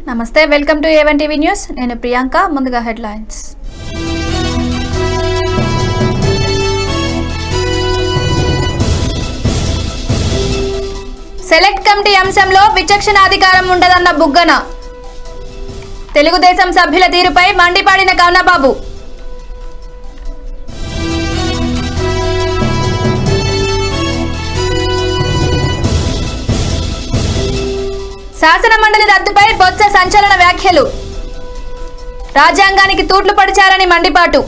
నమస్తే welcome to A one TV news నేను ప్రియాంక ముందుగా హెడ్లైన్స్ సెలెక్ట్ కమిటీ అంశంలో విచక్షణాధికారం ఉండదన్న బుగ్గన తెలుగుదేశం సభ్యుల తీరుపై మండిపాడిన కన్నబాబు శాసన మండలి రద్దుపై బొత్స సంచలన వ్యాఖ్యలు రాజ్యాంగానికి తూట్లు పడిచారని మండిపాటు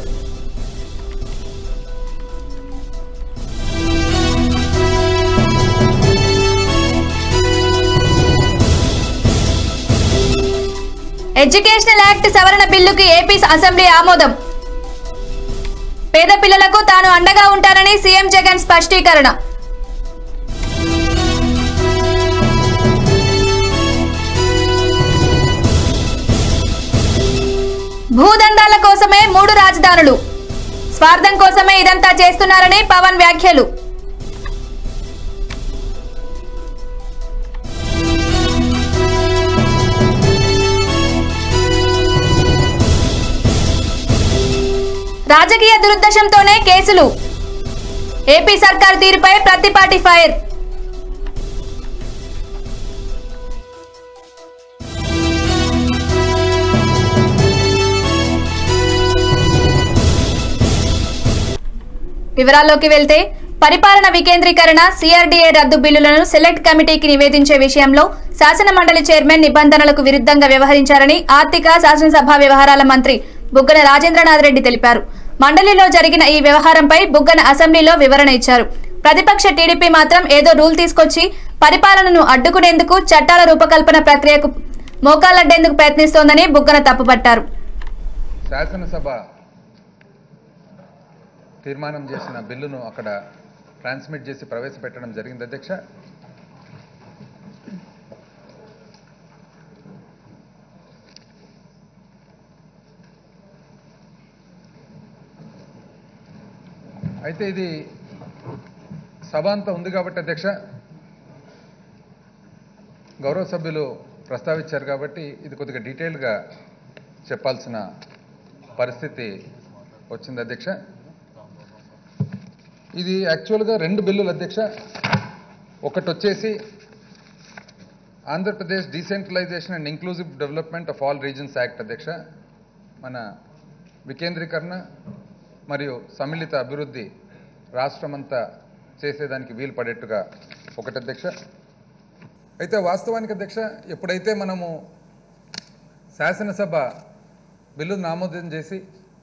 ఎడ్యుకేషనల్ యాక్ట్ సవరణ బిల్లుకి ఏపీ అసెంబ్లీ ఆమోదం పేద పిల్లలకు తాను అండగా ఉంటానని సీఎం జగన్ స్పష్టీకరణ భూదందాల కోసమే మూడు రాజధానులు స్వార్థం కోసమే ఇదంతా చేస్తున్నారని పవన్ వ్యాఖ్యలు రాజకీయ దురుద్దేశంతోనే కేసులు ఏపీ సర్కార్ తీరుపై ప్రతిపాటి ఫైర్ వివరాల్లోకి వెళ్తే పరిపాలన వికేంద్రీకరణ సిఆర్డీఏ రద్దు బిల్లులను సెలెక్ట్ కమిటీకి నివేదించే విషయంలో శాసన మండలి చైర్మన్ నిబంధనలకు విరుద్ధంగా వ్యవహరించారని ఆర్థిక శాసనసభ వ్యవహారాల మంత్రి బుగ్గన రాజేంద్రనాథ్ రెడ్డి తెలిపారు మండలిలో జరిగిన ఈ వ్యవహారంపై బుగ్గన అసెంబ్లీలో వివరణ ఇచ్చారు ప్రతిపక్ష టీడీపీ మాత్రం ఏదో రూల్ తీసుకొచ్చి పరిపాలనను అడ్డుకునేందుకు చట్టాల రూపకల్పన ప్రక్రియకు మోకాలడ్డేందుకు ప్రయత్నిస్తోందని బుగ్గన తప్పుపట్టారు శాసనసభ తీర్మానం చేసిన బిల్లును అక్కడ ట్రాన్స్మిట్ చేసి ప్రవేశపెట్టడం జరిగింది అధ్యక్ష అయితే ఇది సభ అంతా ఉంది కాబట్టి అధ్యక్ష గౌరవ సభ్యులు ప్రస్తావించారు కాబట్టి ఇది కొద్దిగా డీటెయిల్గా చెప్పాల్సిన పరిస్థితి వచ్చింది అధ్యక్ష ఇది యాక్చువల్గా రెండు బిల్లులు అధ్యక్ష ఒకటి వచ్చేసి Andhra Pradesh decentralisation and inclusive development of all regions act అధ్యక్ష మన వికేంద్రీకరణ మరియు సమ్మిళిత అభివృద్ధి రాష్ట్రమంతా చేసేదానికి వీలు పడేట్టుగా ఒకటి అధ్యక్ష అయితే వాస్తవానికి అధ్యక్ష ఎప్పుడైతే మనము శాసనసభ బిల్లును ఆమోదం చేసి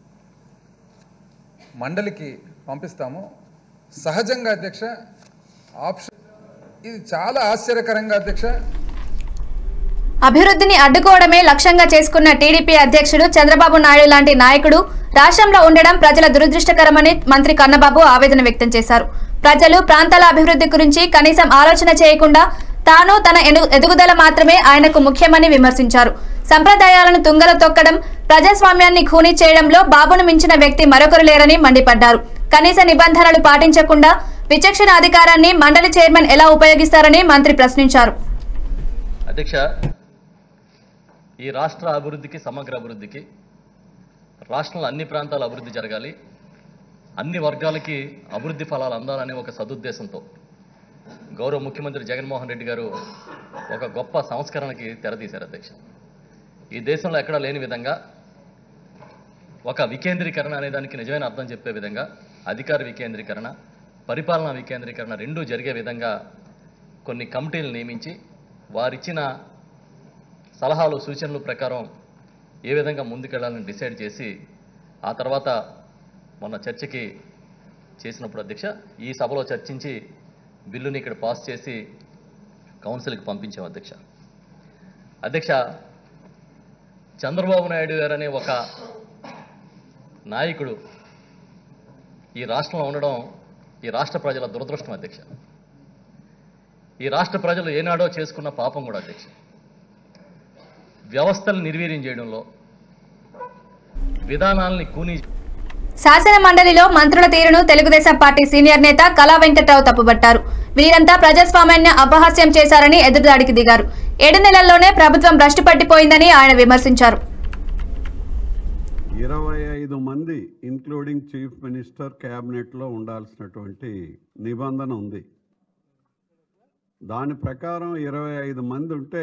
మండలికి పంపిస్తామో సహజంగా అధ్యక్ష ఆప్షన్ ఇది చాలా ఆశ్చర్యకరంగా అధ్యక్ష అభివృద్ధిని అడ్డుకోవడమే లక్ష్యంగా చేసుకున్న టీడీపీ అధ్యక్షుడు చంద్రబాబు నాయుడు లాంటి నాయకుడు రాష్ట్రంలో ఉండడం ప్రజల దురదృష్టకరమని మంత్రి కన్నబాబు ఆవేదన వ్యక్తం చేశారు ప్రజలు ప్రాంతాల అభివృద్ధి గురించి కనీసం ఆలోచన చేయకుండా తాను తన ఎను- ఎదుగుదల మాత్రమే ఆయనకు ముఖ్యమని విమర్శించారు సంప్రదాయాలను తుంగల తొక్కడం ప్రజాస్వామ్యాన్ని ఖూనీ చేయడంలో బాబును మించిన వ్యక్తి మరొకరు లేరని మండిపడ్డారు కనీస నిబంధనలు పాటించకుండా విచక్షణ అధికారాన్ని మండలి చైర్మన్ ఎలా ఉపయోగిస్తారని మంత్రి ప్రశ్నించారు అధ్యక్ష ఈ రాష్ట్ర అభివృద్ధికి సమగ్ర అభివృద్ధికి రాష్ట్రంలో అన్ని ప్రాంతాల అభివృద్ధి జరగాలి అన్ని వర్గాలకి అభివృద్ధి ఫలాలు అందాలనే ఒక సదుద్దేశంతో గౌరవ ముఖ్యమంత్రి జగన్మోహన్ రెడ్డి గారు ఒక గొప్ప సంస్కరణకి తెరతీశారు అధ్యక్ష ఈ దేశంలో ఎక్కడా లేని విధంగా ఒక వికేంద్రీకరణ అనే దానికి నిజమైన అర్థం చెప్పే విధంగా అధికార వికేంద్రీకరణ పరిపాలనా వికేంద్రీకరణ రెండూ జరిగే విధంగా కొన్ని కమిటీలు నియమించి వారిచ్చిన సలహాలు సూచనలు ప్రకారం ఏ విధంగా ముందుకెళ్లాలని డిసైడ్ చేసి ఆ తర్వాత మొన్న చర్చకి చేసినప్పుడు అధ్యక్ష ఈ సభలో చర్చించి బిల్లుని ఇక్కడ పాస్ చేసి కౌన్సిల్కి పంపించాం అధ్యక్ష అధ్యక్ష చంద్రబాబు నాయుడు గారు అనే ఒక నాయకుడు ఈ రాష్ట్రంలో ఉండడం ఈ రాష్ట్ర ప్రజల దురదృష్టం అధ్యక్ష ఈ రాష్ట్ర ప్రజలు ఏనాడో చేసుకున్న పాపం కూడా అధ్యక్ష వ్యవస్థలు నిర్వీర్యం చేయడంలో విధానాల్ని కూనీ శాసన మండలిలో మంత్రుల తీరును తెలుగుదేశం పార్టీ సీనియర్ నేత కళా వెంకట్రావు తప్పుబట్టారు వీరంతా ప్రజాస్వామ్యాన్ని అపహాస్యం చేశారని ఎదురుదాడికి దిగారు ఏడు నెలల్లోనే ప్రభుత్వం భ్రష్టు పట్టిపోయిందని ఆయన విమర్శించారు ఇరవై ఐదు మంది ఇంక్లూడింగ్ చీఫ్ మినిస్టర్ క్యాబినెట్లో ఉండాల్సినటువంటి నిబంధన ఉంది దాని ప్రకారం ఇరవై ఐదు మంది ఉంటే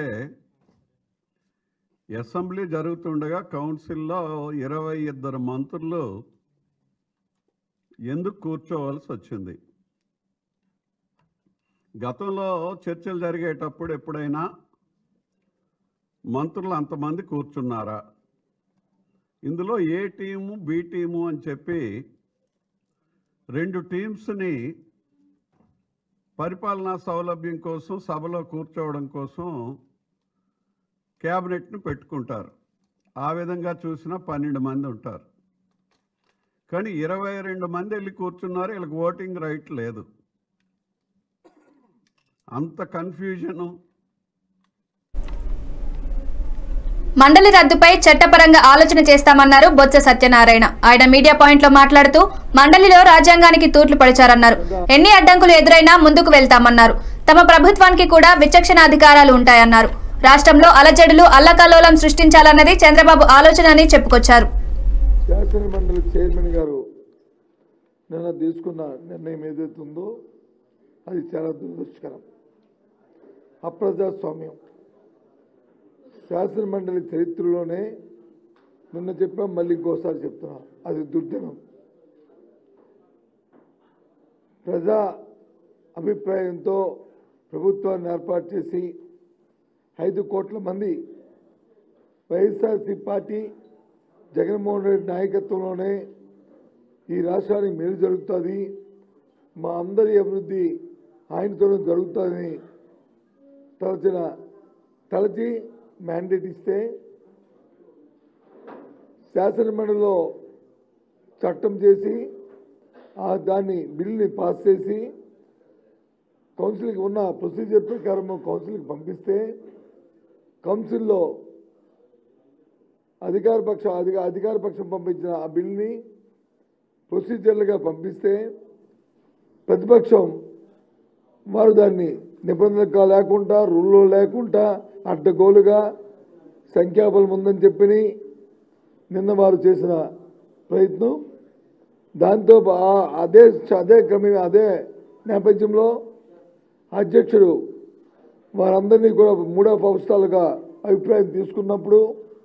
అసెంబ్లీ జరుగుతుండగా కౌన్సిల్లో ఇరవై ఇద్దరు మంత్రులు ఎందుకు కూర్చోవలసి వచ్చింది గతంలో చర్చలు జరిగేటప్పుడు ఎప్పుడైనా మంత్రులు అంతమంది కూర్చున్నారా ఇందులో ఏ టీము బి టీము అని చెప్పి రెండు టీమ్స్ని పరిపాలనా సౌలభ్యం కోసం సభలో కూర్చోవడం కోసం క్యాబినెట్ను పెట్టుకుంటారు ఆ విధంగా చూసిన పన్నెండు మంది ఉంటారు కానీ ఇరవై రెండు మంది వెళ్ళి కూర్చున్నారు వీళ్ళకి ఓటింగ్ రైట్ లేదు అంత కన్ఫ్యూజను మండలి రద్దుపై చట్టపరంగా ఆలోచన చేస్తామన్నారు బొత్స సత్యనారాయణ ఆయన మీడియా పాయింట్ లో మాట్లాడుతూ మండలిలో రాజ్యాంగానికి తూట్లు పడిచారన్నారు ఎన్ని అడ్డంకులు ఎదురైనా ముందుకు వెళ్తామన్నారు తమ ప్రభుత్వానికి కూడా విచక్షణ అధికారాలు ఉంటాయన్నారు రాష్ట్రంలో అలజడులు అల్లకల్లోలం సృష్టించాలన్నది చంద్రబాబు ఆలోచన అని చెప్పుకొచ్చారు శాసన మండలి చైర్మన్ గారు నిన్న తీసుకున్న నిర్ణయం ఏదైతే ఉందో అది చాలా దురదృష్టకరం అప్రజాస్వామ్యం శాసన మండలి చరిత్రలోనే నిన్న చెప్పాం మళ్ళీ ఇంకోసారి చెప్తున్నా అది దుర్దినం ప్రజా అభిప్రాయంతో ప్రభుత్వాన్ని ఏర్పాటు చేసి ఐదు కోట్ల మంది వైఎస్ఆర్సీ పార్టీ జగన్మోహన్ రెడ్డి నాయకత్వంలోనే ఈ రాష్ట్రానికి మేలు జరుగుతుంది మా అందరి అభివృద్ధి ఆయనతోనే జరుగుతుందని తలచిన తలచి మ్యాండేట్ ఇస్తే శాసనమండలిలో చట్టం చేసి ఆ దాన్ని బిల్ని పాస్ చేసి కౌన్సిల్కి ఉన్న ప్రొసీజర్ ప్రకారం కౌన్సిల్కి పంపిస్తే కౌన్సిల్లో అధికార పక్ష అధిక అధికార పక్షం పంపించిన ఆ బిల్ని ప్రొసీజర్లుగా పంపిస్తే ప్రతిపక్షం వారు దాన్ని నిబంధనలు లేకుండా రూల్లో లేకుండా అడ్డగోలుగా సంఖ్యాబలం ఉందని చెప్పి నిన్న వారు చేసిన ప్రయత్నం దాంతో ఆ- అదే అదే క్రమే అదే నేపథ్యంలో అధ్యక్షుడు వారందరినీ కూడా మూడో సంవత్సరాలుగా అభిప్రాయం తీసుకున్నప్పుడు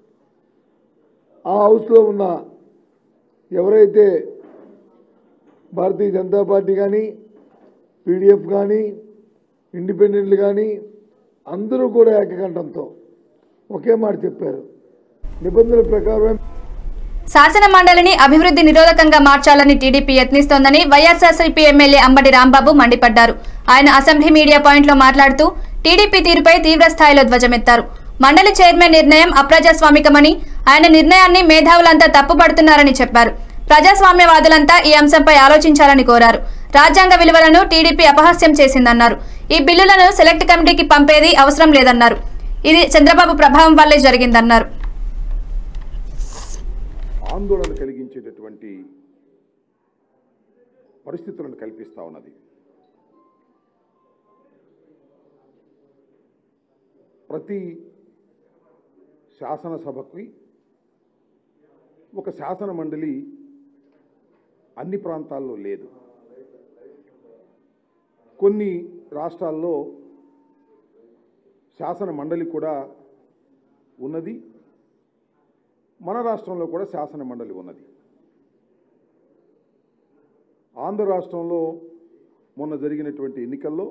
ఆ హౌస్లో ఉన్న ఎవరైతే భారతీయ జనతా పార్టీ కానీ పీడిఎఫ్ కానీ ఇండిపెండెంట్లు కానీ అందరూ కూడా ఏకకంఠంతో ఒకే మాట చెప్పారు నిబంధనల ప్రకారం శాసన మండలిని అభివృద్ధి నిరోధకంగా మార్చాలని టీడీపీ యత్నిస్తోందని వైఎస్ఆర్సీపీ ఎమ్మెల్యే అంబటి రాంబాబు మండిపడ్డారు ఆయన అసెంబ్లీ మీడియా పాయింట్ లో మాట్లాడుతూ టీడీపీ తీరుపై తీవ్ర స్థాయిలో ధ్వజమెత్తారు మండలి చైర్మన్ నిర్ణయం అప్రజాస్వామికమని ఆయన నిర్ణయాన్ని మేధావులంతా తప్పుపడుతున్నారని చెప్పారు ప్రజాస్వామ్యవాదులంతా ఈ అంశంపై ఆలోచించాలని కోరారు రాజ్యాంగ విలువలను టీడీపీ అపహాస్యం చేసిందన్నారు ఈ బిల్లులను సెలెక్ట్ కమిటీకి పంపేది అవసరం లేదన్నారు ఇది చంద్రబాబు ప్రభావం వల్లే జరిగిందన్నారు ఆందోళన కలిగించేటటువంటి పరిస్థితులను కల్పిస్తా ఉన్నది ప్రతి శాసనసభకి ఒక శాసన మండలి అన్ని ప్రాంతాల్లో లేదు కొన్ని రాష్ట్రాల్లో శాసన మండలి కూడా ఉన్నది మన రాష్ట్రంలో కూడా శాసన మండలి ఉన్నది ఆంధ్ర రాష్ట్రంలో మొన్న జరిగినటువంటి ఎన్నికల్లో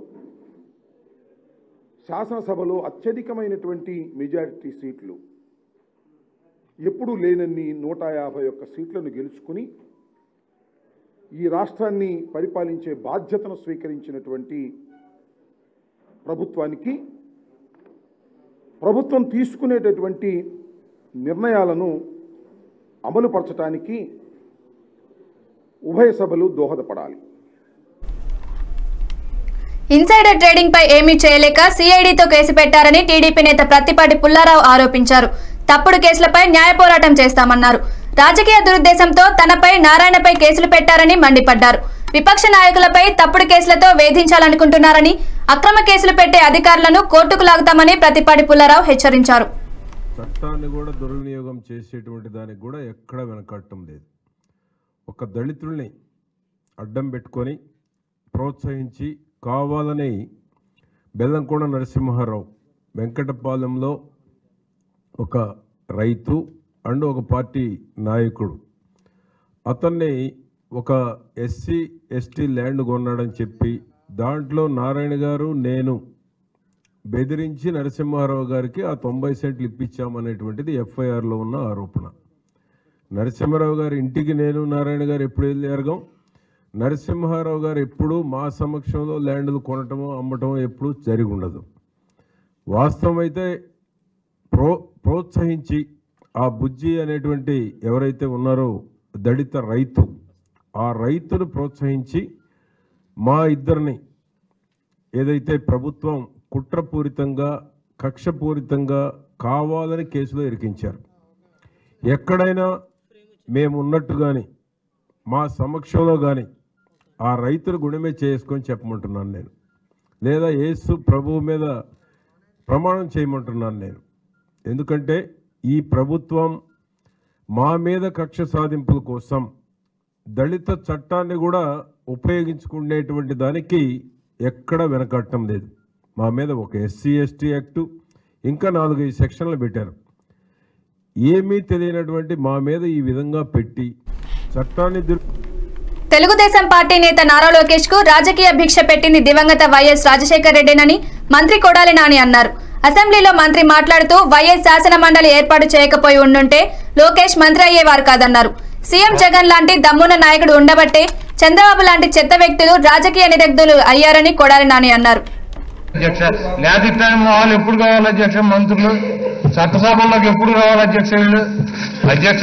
శాసనసభలో అత్యధికమైనటువంటి మెజారిటీ సీట్లు ఎప్పుడూ లేనన్ని నూట యాభై ఒక్క సీట్లను గెలుచుకుని ఈ రాష్ట్రాన్ని పరిపాలించే బాధ్యతను స్వీకరించినటువంటి ప్రభుత్వానికి ప్రభుత్వం తీసుకునేటటువంటి నిర్ణయాలను అమలుపరచడానికి ఉభయ సభలు దోహదపడాలి ఇన్సైడర్ ట్రేడింగ్ పై ఏమీ చేయలేక సిఐడితో కేసు పెట్టారని టీడీపీ నేత ప్రత్తిపాటి పుల్లారావు ఆరోపించారు తప్పుడు కేసులపై న్యాయ పోరాటం చేస్తామన్నారు రాజకీయ దురుద్దేశంతో తనపై నారాయణపై కేసులు పెట్టారని మండిపడ్డారు విపక్ష నాయకులపై తప్పుడు కేసులతో వేధించాలనుకుంటున్నారని అక్రమ కేసులు పెట్టే అధికారులను కోర్టుకు లాగుతామని ప్రతిపాటి పుల్లారావు హెచ్చరించారు చట్టాన్ని కూడా దుర్వినియోగం చేసేటువంటి దానికి కూడా ఎక్కడ వెనకట్టం లేదు ఒక దళితుల్ని అడ్డం పెట్టుకొని ప్రోత్సహించి కావాలని బెల్లంకొండ నరసింహారావు వెంకటపాలెంలో ఒక రైతు అండ్ ఒక పార్టీ నాయకుడు అతన్ని ఒక ఎస్సీ ఎస్టీ ల్యాండ్ కొన్నాడని చెప్పి దాంట్లో నారాయణ గారు నేను బెదిరించి నరసింహారావు గారికి ఆ తొంభై సెంట్లు ఇప్పించామనేటువంటిది ఎఫ్ఐఆర్లో ఉన్న ఆరోపణ నరసింహారావు గారి ఇంటికి నేను నారాయణ గారు ఎప్పుడు వెళ్ళారు నరసింహారావు గారు ఎప్పుడు మా సమక్షంలో ల్యాండ్లు కొనటమో అమ్మటమో ఎప్పుడు జరిగి ఉండదు వాస్తవమైతే ప్రో ప్రోత్సహించి ఆ బుజ్జి అనేటువంటి ఎవరైతే ఉన్నారో దళిత రైతు ఆ రైతును ప్రోత్సహించి మా ఇద్దరిని ఏదైతే ప్రభుత్వం కుట్రపూరితంగా కక్షపూరితంగా కావాలని కేసులో ఇరికించారు ఎక్కడైనా మేము ఉన్నట్టు కానీ మా సమక్షంలో కానీ ఆ రైతులు గుణమే చేసుకొని చెప్పమంటున్నాను నేను లేదా యేసు ప్రభువు మీద ప్రమాణం చేయమంటున్నాను నేను ఎందుకంటే ఈ ప్రభుత్వం మా మీద కక్ష సాధింపుల కోసం దళిత చట్టాన్ని కూడా ఉపయోగించుకునేటువంటి దానికి ఎక్కడ వెనకట్టం లేదు మా మీద ఒక ఎస్సీ ఎస్టీ యాక్టు ఇంకా నాలుగైదు సెక్షన్లు పెట్టారు ఏమీ తెలియనటువంటి మా మీద ఈ విధంగా పెట్టి చట్టాన్ని దుర్ తెలుగుదేశం పార్టీ నేత నారా లోకేష్ కు రాజకీయ భిక్ష పెట్టింది దివంగత వైఎస్ రాజశేఖర్ రెడ్డినని మంత్రి కొడాలి నాని అన్నారు అసెంబ్లీలో మంత్రి మాట్లాడుతూ వైఎస్ శాసన మండలి ఏర్పాటు చేయకపోయి ఉండుంటే లోకేష్ మంత్రి అయ్యేవారు కాదన్నారు సీఎం జగన్ లాంటి దమ్మున నాయకుడు ఉండబట్టే చంద్రబాబు లాంటి చెత్త వ్యక్తులు రాజకీయ నిరగ్ధులు అయ్యారని కొడాలి నాని అన్నారు అధ్యక్ష న్యాయస్థానం వాళ్ళు ఎప్పుడు కావాలి అధ్యక్ష మంత్రులు చట్టసభల్లోకి ఎప్పుడు రావాలి అధ్యక్ష వీళ్ళు అధ్యక్ష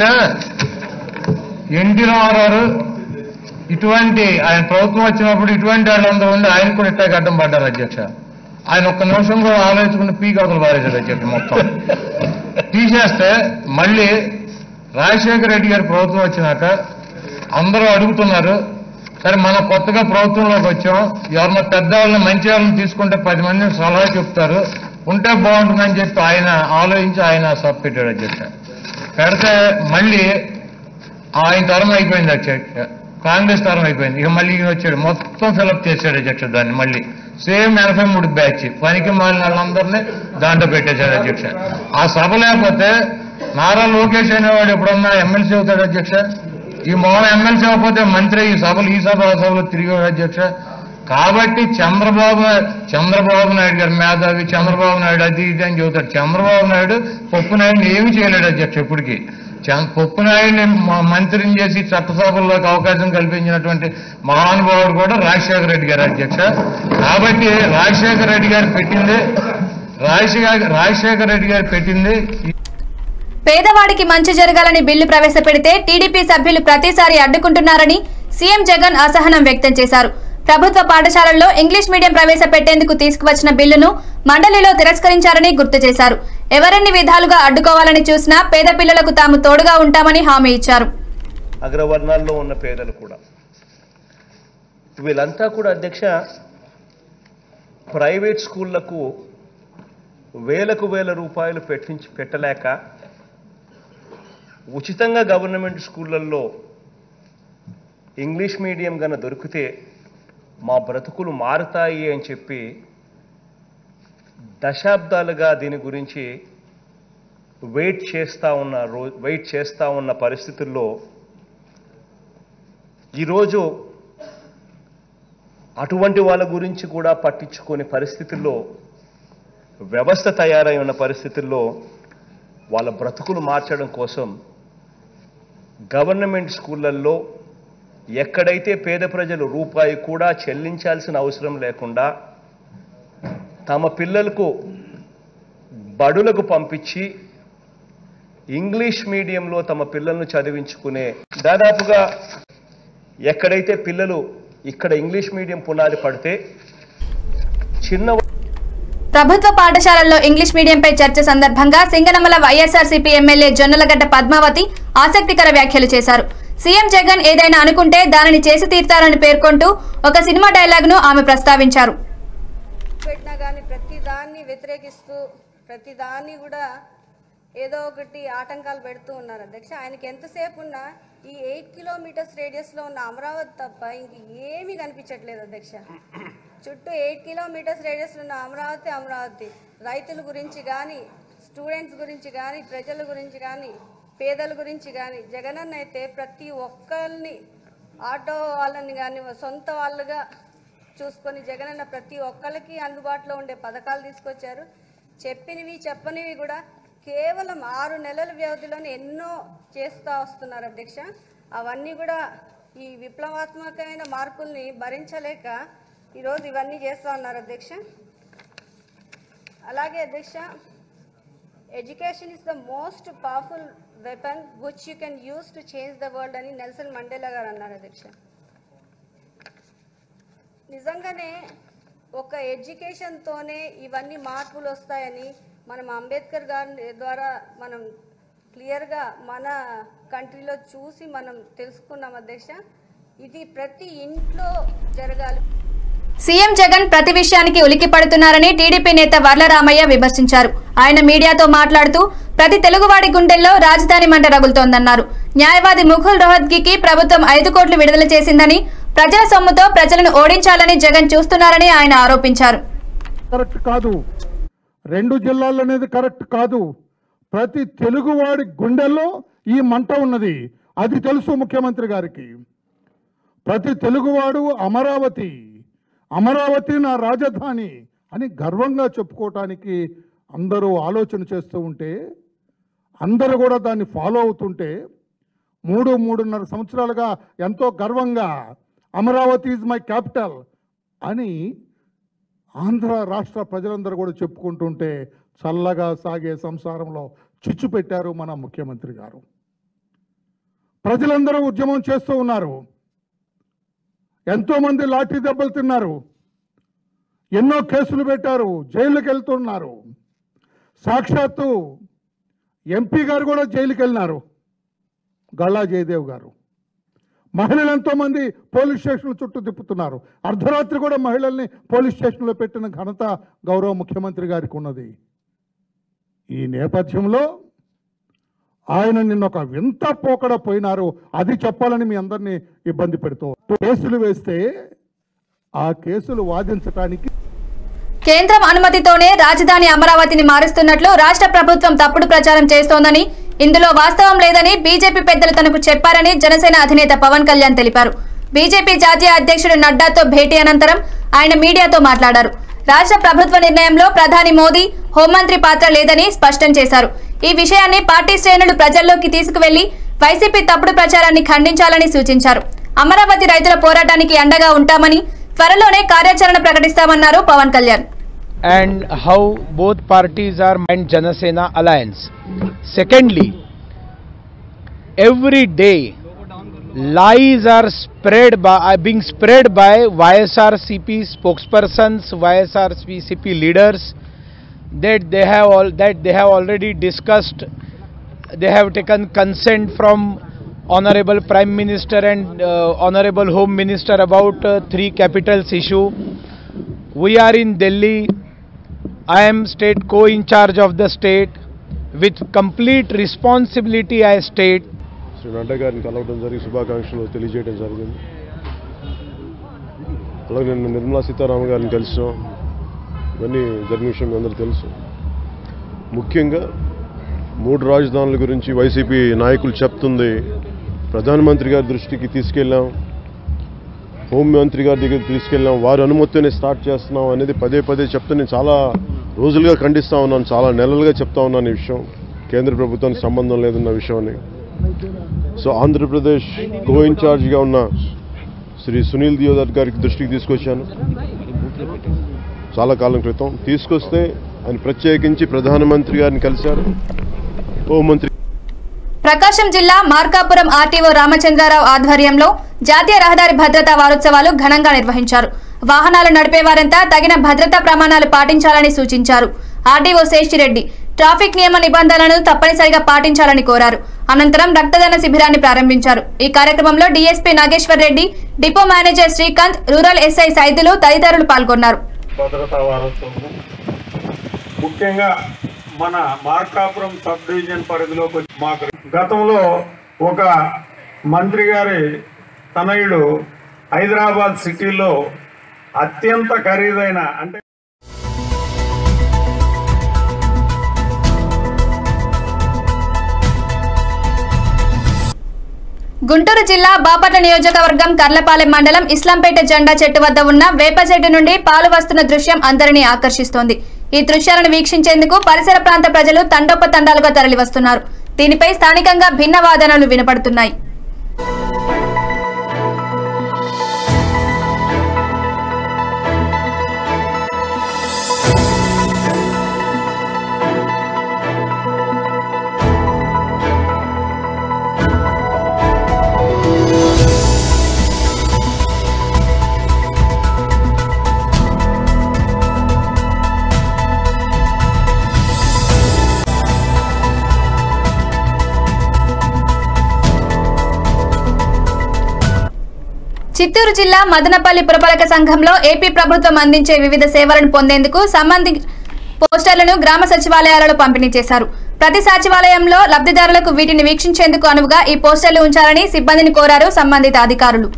ఎన్టీ రామారావు ఇటువంటి ఆయన ప్రభుత్వం వచ్చినప్పుడు ఇటువంటి వాళ్ళందరూ ఉండి ఆయన కూడా ఇట్లా అడ్డం పడ్డారు అధ్యక్ష ఆయన ఒక్క నిమిషం కూడా ఆలోచించుకుని పీక్ అవతలు పారేశాడు అధ్యక్ష మొత్తం తీసేస్తే మళ్ళీ రాజశేఖర రెడ్డి గారి ప్రభుత్వం వచ్చినాక అందరూ అడుగుతున్నారు సరే మనం కొత్తగా ప్రభుత్వంలోకి వచ్చాం ఎవరన్నా పెద్దవాళ్ళని మంచి వాళ్ళని తీసుకుంటే పది మందిని సలహా చెప్తారు ఉంటే బాగుంటుందని చెప్పి ఆయన ఆలోచించి ఆయన సబ్ పెట్టాడు అధ్యక్ష పెడితే మళ్ళీ ఆయన తరం అయిపోయింది అధ్యక్ష కాంగ్రెస్ తరం అయిపోయింది ఇక మళ్ళీ ఈయన వచ్చాడు మొత్తం ఫిలప్ చేశాడు అధ్యక్ష దాన్ని మళ్ళీ సేమ్ ఎనభై మూడు బ్యాచ్ పనికి మాలిన వాళ్ళందరినీ దాంట్లో పెట్టేశాడు అధ్యక్ష ఆ సభ లేకపోతే నారా లోకేష్ అనేవాడు ఎప్పుడన్నా ఎమ్మెల్సీ అవుతాడు అధ్యక్ష ఈ మోహన్ ఎమ్మెల్సీ అవ్వకపోతే మంత్రి ఈ సభలు ఈ సభ ఆ సభలో తిరిగాడు అధ్యక్ష కాబట్టి చంద్రబాబు చంద్రబాబు నాయుడు గారు మేధావి చంద్రబాబు నాయుడు అది ఇది అని చెబుతాడు చంద్రబాబు నాయుడు పప్పు నాయుడిని ఏమీ చేయలేడు అధ్యక్ష ఇప్పటికీ చం- పప్పు నాయుడిని మ- మంత్రిని చేసి చట్టసభల్లోకి అవకాశం కల్పించినటువంటి మహానుభావుడు కూడా రాజశేఖర రెడ్డి గారు అధ్యక్ష కాబట్టి రాజశేఖర రెడ్డి గారు పెట్టింది రాజశేఖర రాజశేఖర రెడ్డి గారు పెట్టింది పేదవాడికి మంచి జరగాలని బిల్లు ప్రవేశపెడితే టీడీపీ సభ్యులు ప్రతిసారి అడ్డుకుంటున్నారని సీఎం జగన్ అసహనం వ్యక్తం చేశారు ప్రభుత్వ పాఠశాలల్లో ఇంగ్లీష్ మీడియం ప్రవేశపెట్టేందుకు తీసుకువచ్చిన బిల్లును మండలిలో తిరస్కరించారని గుర్తు చేశారు ఎవరెన్ని విధాలుగా అడ్డుకోవాలని చూసినా పేద పిల్లలకు తాము తోడుగా ఉంటామని హామీ ఇచ్చారు అగ్రవర్ణాల్లో ఉన్న పేదలు కూడా వీళ్ళంతా కూడా అధ్యక్ష ప్రైవేట్ స్కూళ్లకు వేలకు వేల రూపాయలు పెట్టించి పెట్టలేక ఉచితంగా గవర్నమెంట్ స్కూళ్ళల్లో ఇంగ్లీష్ మీడియం గన దొరికితే మా బ్రతుకులు మారుతాయి అని చెప్పి దశాబ్దాలుగా దీని గురించి వెయిట్ చేస్తూ ఉన్న రో వెయిట్ చేస్తూ ఉన్న పరిస్థితుల్లో ఈరోజు అటువంటి వాళ్ళ గురించి కూడా పట్టించుకునే పరిస్థితుల్లో వ్యవస్థ తయారై ఉన్న పరిస్థితుల్లో వాళ్ళ బ్రతుకులు మార్చడం కోసం గవర్నమెంట్ స్కూళ్ళల్లో ఎక్కడైతే పేద ప్రజలు రూపాయి కూడా చెల్లించాల్సిన అవసరం లేకుండా తమ పిల్లలకు బడులకు పంపించి ఇంగ్లీష్ మీడియంలో తమ పిల్లలను చదివించుకునే దాదాపుగా ఎక్కడైతే పిల్లలు ఇక్కడ ఇంగ్లీష్ మీడియం పునాది పడితే చిన్న ప్రభుత్వ పాఠశాలల్లో ఇంగ్లీష్ మీడియంపై చర్చ సందర్భంగా సింగనమల వైఎస్ఆర్సీపీ ఎమ్మెల్యే జొన్నలగడ్డ పద్మావతి ఆసక్తికర వ్యాఖ్యలు చేశారు సీఎం జగన్ ఏదైనా అనుకుంటే దానిని చేసి తీర్తారని పేర్కొంటూ ఒక సినిమా డైలాగ్ను ఆమె ప్రస్తావించారు పెట్టినా కానీ ప్రతి దాన్ని వ్యతిరేకిస్తూ ప్రతి దాన్ని కూడా ఏదో ఒకటి ఆటంకాలు పెడుతూ ఉన్నారు అధ్యక్ష ఆయనకి ఎంతసేపు ఉన్నా ఈ ఎయిట్ కిలోమీటర్స్ రేడియస్లో ఉన్న అమరావతి తప్ప ఇంక ఏమీ కనిపించట్లేదు అధ్యక్ష చుట్టూ ఎయిట్ కిలోమీటర్స్ రేడియస్లో ఉన్న అమరావతి అమరావతి రైతుల గురించి కానీ స్టూడెంట్స్ గురించి కానీ ప్రజల గురించి కానీ పేదల గురించి కానీ జగనన్న అయితే ప్రతి ఒక్కరిని ఆటో వాళ్ళని కానీ సొంత వాళ్ళుగా చూసుకొని జగనన్న ప్రతి ఒక్కరికి అందుబాటులో ఉండే పథకాలు తీసుకొచ్చారు చెప్పినవి చెప్పనివి కూడా కేవలం ఆరు నెలల వ్యవధిలోనే ఎన్నో చేస్తూ వస్తున్నారు అధ్యక్ష అవన్నీ కూడా ఈ విప్లవాత్మకమైన మార్పుల్ని భరించలేక ఈరోజు ఇవన్నీ చేస్తూ ఉన్నారు అధ్యక్ష అలాగే అధ్యక్ష education is the most powerful weapon which you can use to change the world అని నెల్సన్ మండేలా గారు అన్నారు అధ్యక్ష నిజంగానే ఒక ఎడ్యుకేషన్తోనే ఇవన్నీ మార్పులు వస్తాయని మనం అంబేద్కర్ గారి ద్వారా మనం క్లియర్గా మన కంట్రీలో చూసి మనం తెలుసుకున్నాం అధ్యక్ష ఇది ప్రతి ఇంట్లో జరగాలి సీఎం జగన్ ప్రతి విషయానికి ఉలికి పడుతున్నారని టీడీపీ నేత వర్లరామయ్య విమర్శించారు ఆయన మీడియాతో మాట్లాడుతూ ప్రతి తెలుగువాడి గుండెల్లో రాజధాని మంట రగులుతోందన్నారు న్యాయవాది ముఖుల్ రోహత్గికి ప్రభుత్వం ఐదు కోట్లు విడుదల చేసిందని ప్రజల సొమ్ముతో ప్రజలను ఓడించాలని జగన్ చూస్తున్నారని ఆయన ఆరోపించారు కరెక్ట్ కాదు రెండు జిల్లాలు అనేది కరెక్ట్ కాదు ప్రతి తెలుగువాడి గుండెల్లో ఈ మంట ఉన్నది అది తెలుసు ముఖ్యమంత్రి గారికి ప్రతి తెలుగువాడు అమరావతి అమరావతి నా రాజధాని అని గర్వంగా చెప్పుకోవటానికి అందరూ ఆలోచన చేస్తూ ఉంటే అందరూ కూడా దాన్ని ఫాలో అవుతుంటే మూడు మూడున్నర సంవత్సరాలుగా ఎంతో గర్వంగా అమరావతి ఈజ్ మై క్యాపిటల్ అని ఆంధ్ర రాష్ట్ర ప్రజలందరూ కూడా చెప్పుకుంటుంటే చల్లగా సాగే సంసారంలో చిచ్చు పెట్టారు మన ముఖ్యమంత్రి గారు ప్రజలందరూ ఉద్యమం చేస్తూ ఉన్నారు ఎంతోమంది లాఠీ దెబ్బలు తిన్నారు ఎన్నో కేసులు పెట్టారు జైలుకి వెళ్తున్నారు సాక్షాత్తు ఎంపీ గారు కూడా జైలుకి వెళ్ళినారు గళ్ళా జయదేవ్ గారు మహిళలు ఎంతోమంది పోలీస్ స్టేషన్ల చుట్టూ తిప్పుతున్నారు అర్ధరాత్రి కూడా మహిళల్ని పోలీస్ స్టేషన్లో పెట్టిన ఘనత గౌరవ ముఖ్యమంత్రి గారికి ఉన్నది ఈ నేపథ్యంలో ఆయన నిన్న ఒక వింత పోకడ పోయినారు అది చెప్పాలని మీ అందరినీ ఇబ్బంది పెడుతూ కేసులు వేస్తే ఆ కేసులు వాదించటానికి కేంద్రం అనుమతితోనే రాజధాని అమరావతిని మారుస్తున్నట్లు రాష్ట్ర ప్రభుత్వం తప్పుడు ప్రచారం చేస్తోందని ఇందులో వాస్తవం లేదని బీజేపీ పెద్దలు తనకు చెప్పారని జనసేన అధినేత పవన్ కళ్యాణ్ తెలిపారు బీజేపీ జాతీయ అధ్యక్షుడు నడ్డాతో భేటీ అనంతరం ఆయన మీడియాతో మాట్లాడారు రాష్ట్ర ప్రభుత్వ నిర్ణయంలో ప్రధాని మోదీ హోంమంత్రి పాత్ర లేదని స్పష్టం చేశారు ఈ విషయాన్ని పార్టీ శ్రేణులు ప్రజల్లోకి తీసుకువెళ్లి వైసీపీ తప్పుడు ప్రచారాన్ని ఖండించాలని సూచించారు అమరావతి రైతుల పోరాటానికి అండగా ఉంటామని త్వరలోనే కార్యాచరణ ప్రకటిస్తామన్నారు Pawan Kalyan and how both parties are and Janasena alliance. Secondly, every day lies are spread by are being spread by YSRCP spokespersons, YSRCP leaders that they have all that they have already discussed. They have taken consent from Honorable Prime Minister and uh, Honorable Home Minister about uh, three capitals issue. We are in Delhi. I am state co-in charge of the state. With complete responsibility, I state Shri Nadda గారిని కలవడం జరిగి శుభాకాంక్షలు తెలియజేయడం జరిగింది అలాగే నిన్న నిర్మలా సీతారామన్ గారిని కలిసాం ఇవన్నీ జరిగిన విషయం మీ అందరికీ తెలుసు ముఖ్యంగా మూడు రాజధానుల గురించి వైసీపీ నాయకులు చెప్తుంది ప్రధానమంత్రి గారి దృష్టికి తీసుకెళ్ళాం హోంమంత్రి గారి దగ్గర తీసుకెళ్ళాం వారి అనుమతితోనే స్టార్ట్ చేస్తున్నాం అనేది పదే పదే చెప్తే నేను చాలా రోజులుగా ఖండిస్తా ఉన్నాను చాలా నెలలుగా చెప్తా ఉన్నాను ఈ విషయం కేంద్ర ప్రభుత్వానికి సంబంధం లేదన్న విషయాన్ని సో ఆంధ్రప్రదేశ్ కో ఇన్ఛార్జిగా ఉన్న శ్రీ సునీల్ దియోదర్ గారికి దృష్టికి తీసుకొచ్చాను చాలా కాలం క్రితం తీసుకొస్తే ఆయన ప్రత్యేకించి ప్రధానమంత్రి గారిని కలిశారు హోంమంత్రి ప్రకాశం జిల్లా మార్కాపురం ఆర్టీఓ రామచంద్రారావు ఆధ్వర్యంలో జాతీయ రహదారి భద్రతా వారోత్సవాలు ఘనంగా నిర్వహించారు వాహనాలు నడిపే వారంతా తగిన భద్రతా ప్రమాణాలు పాటించాలని సూచించారు ఆర్డీఓ శేషిరెడ్డి ట్రాఫిక్ నియమ నిబంధనలను తప్పనిసరిగా పాటించాలని కోరారు అనంతరం రక్తదాన శిబిరాన్ని ప్రారంభించారు ఈ కార్యక్రమంలో DSP Nageshwar Reddy depot manager Srikanth rural SI Saidulu తదితరులు పాల్గొన్నారు భద్రతా వారోత్సవం ముఖ్యంగా మన మార్కాపురం సబ్ డివిజన్ పరిధిలోకి వచ్చి మాకు గతంలో ఒక మంత్రి గారి తనయుడు హైదరాబాద్ సిటీలో అత్యంత ఖరీదైన అంటే గుంటూరు జిల్లా బాపట్ల నియోజకవర్గం కర్లపాలెం మండలం ఇస్లాంపేట జెండా చెట్టు వద్ద ఉన్న వేప చెట్టు నుండి పాలు వస్తున్న దృశ్యం అందరినీ ఆకర్షిస్తోంది ఈ దృశ్యాలను వీక్షించేందుకు పరిసర ప్రాంత ప్రజలు తండోపతండాలుగా తరలివస్తున్నారు దీనిపై స్థానికంగా భిన్న వాదనలు వినపడుతున్నాయి చిత్తూరు జిల్లా మదనపల్లి పురపాలక సంఘంలో ఏపీ ప్రభుత్వం అందించే వివిధ సేవలను పొందేందుకు సంబంధి పోస్టర్లను గ్రామ సచివాలయాలలో పంపిణీ చేశారు ప్రతి సచివాలయంలో లబ్ధిదారులకు వీటిని వీక్షించేందుకు అనువుగా ఈ పోస్టర్లు ఉంచాలని సిబ్బందిని కోరారు సంబంధిత అధికారులు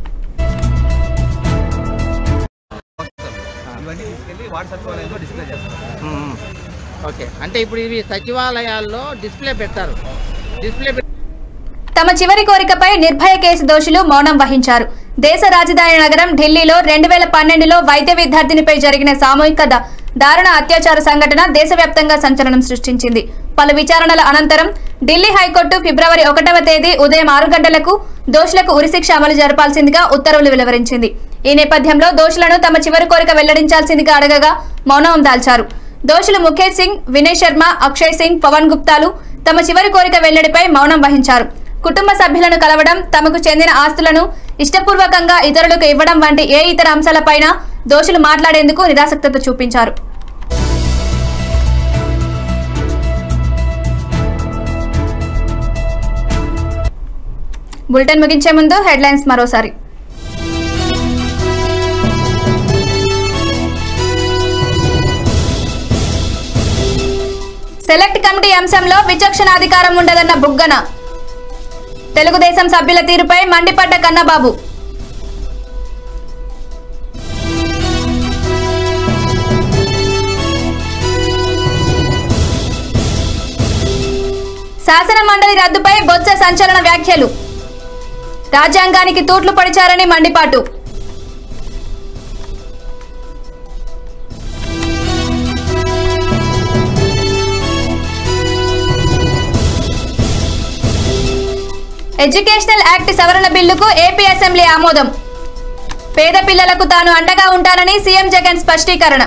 ఇవన్నీ తీసుకెళ్ళి వార్డ్ సచివాలయంలో డిస్ప్లే చేస్తారు ఓకే అంటే ఇప్పుడు ఇవి సచివాలయాల్లో డిస్ప్లే పెడతారు డిస్ప్లే తమ చివరి కోరికపై నిర్భయ కేసు దోషులు మౌనం వహించారు దేశ రాజధాని నగరం ఢిల్లీలో రెండు వేల పన్నెండులో వైద్య విద్యార్థినిపై జరిగిన సామూహిక దా- దారుణ అత్యాచార సంఘటన దేశవ్యాప్తంగా సంచలనం సృష్టించింది పలు విచారణల అనంతరం ఢిల్లీ హైకోర్టు ఫిబ్రవరి ఒకటవ తేదీ ఉదయం ఆరు గంటలకు దోషులకు ఉరిశిక్ష అమలు జరపాల్సిందిగా ఉత్తర్వులు వెలువరించింది ఈ నేపథ్యంలో దోషులను తమ చివరి కోరిక వెల్లడించాల్సిందిగా అడగగా మౌనం దాల్చారు దోషులు ముఖేష్ సింగ్ వినయ్ శర్మ అక్షయ్ సింగ్ పవన్ గుప్తాలు తమ చివరి కోరిక వెల్లడిపై మౌనం వహించారు కుటుంబ సభ్యులను కలవడం తమకు చెందిన ఆస్తులను ఇష్టపూర్వకంగా ఇతరులకు ఇవ్వడం వంటి ఏ ఇతర అంశాలపైన దోషులు మాట్లాడేందుకు నిరాసక్తత చూపించారు బులెటిన్ ముగించే ముందు హెడ్లైన్స్ మరోసారి సెలెక్ట్ కమిటీ అంశంలో విచక్షణాధికారం ఉండదన్న బుగ్గన తెలుగుదేశం సభ్యుల తీరుపై మండిపడ్డ కన్నబాబు శాసన మండలి రద్దుపై బొత్స సంచలన వ్యాఖ్యలు రాజ్యాంగానికి తూట్లు పడిచారని మండిపాటు ఎడ్యుకేషనల్ యాక్ట్ సవరణ బిల్లుకు ఏపీ అసెంబ్లీ ఆమోదం పేద పిల్లలకు తాను అండగా ఉంటానని సీఎం జగన్ స్పష్టీకరణ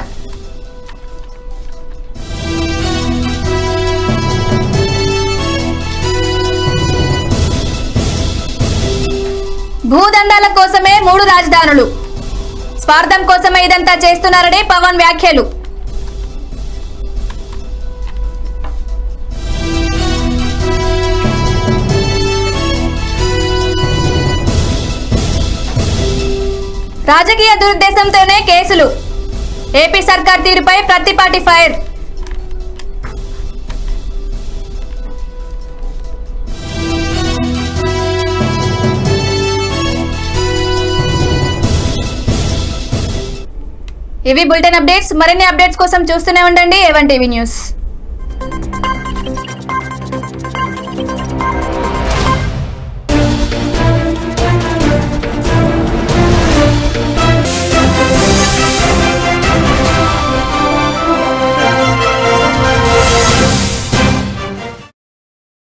భూదండాల కోసమే మూడు రాజధానులు స్వార్థం కోసమే ఇదంతా చేస్తున్నారని పవన్ వ్యాఖ్యలు రాజకీయ దురుద్దేశంతోనే కేసులు ఏపీ సర్కార్ తీరుపై ప్రతిపాటి ఫైర్ ఇవి బులెటిన్ అప్డేట్స్ మరిన్ని అప్డేట్స్ కోసం చూస్తూనే ఉండండి ఏవన్ టీవీ న్యూస్